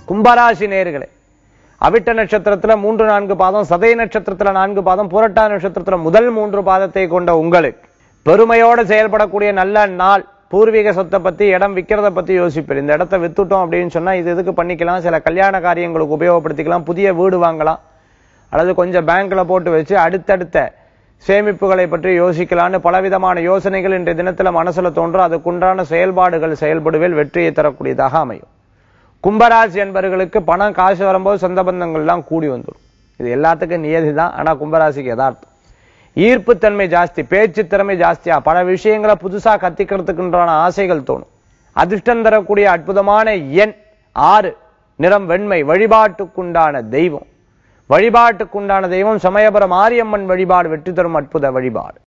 கும்பராசி நேர்களே அவிட்ட நட்சத்திரத்துல மூன்று நான்கு பாதம் சதய நட்சத்திரத்துல நான்கு பாதம் புரட்டா நட்சத்திரத்துல முதல் மூன்று பாதத்தை கொண்ட உங்களுக்கு பெருமையோட செயல்படக்கூடிய நல்ல நாள் பூர்வீக சொத்தை பத்தி இடம் விற்கிறத பத்தி யோசிப்பேன் இந்த இடத்த வித்துட்டோம் அப்படின்னு சொன்னா இது இதுக்கு பண்ணிக்கலாம் சில கல்யாண காரியங்களுக்கு உபயோகப்படுத்திக்கலாம் புதிய வீடு வாங்கலாம் அல்லது கொஞ்சம் பேங்க்ல போட்டு வச்சு அடுத்தடுத்த சேமிப்புகளை பற்றி யோசிக்கலான்னு பலவிதமான யோசனைகள் இன்றைய தினத்துல மனசுல தோன்றும் அதுக்குண்டான செயல்பாடுகள் செயல்படுவேல் வெற்றியை தரக்கூடியதாக அமையும் கும்பராசி என்பவர்களுக்கு பணம் காசு வரும்போது சொந்த பந்தங்கள் எல்லாம் கூடி வந்துடும் இது எல்லாத்துக்கும் நியதி தான் ஆனா கும்பராசிக்கு யதார்த்தம் ஈர்ப்புத்தன்மை ஜாஸ்தி பேச்சு திறமை ஜாஸ்தியா பல விஷயங்களை புதுசா கத்திக்கிறதுக்குன்றான ஆசைகள் தோணும் அதிர்ஷ்டம் தரக்கூடிய அற்புதமான எண் ஆறு நிறம் வெண்மை வழிபாட்டுக்குண்டான தெய்வம் வழிபாட்டுக்குண்டான தெய்வம் சமயபுரம் மாரியம்மன் வழிபாடு வெற்றி தரும் அற்புத வழிபாடு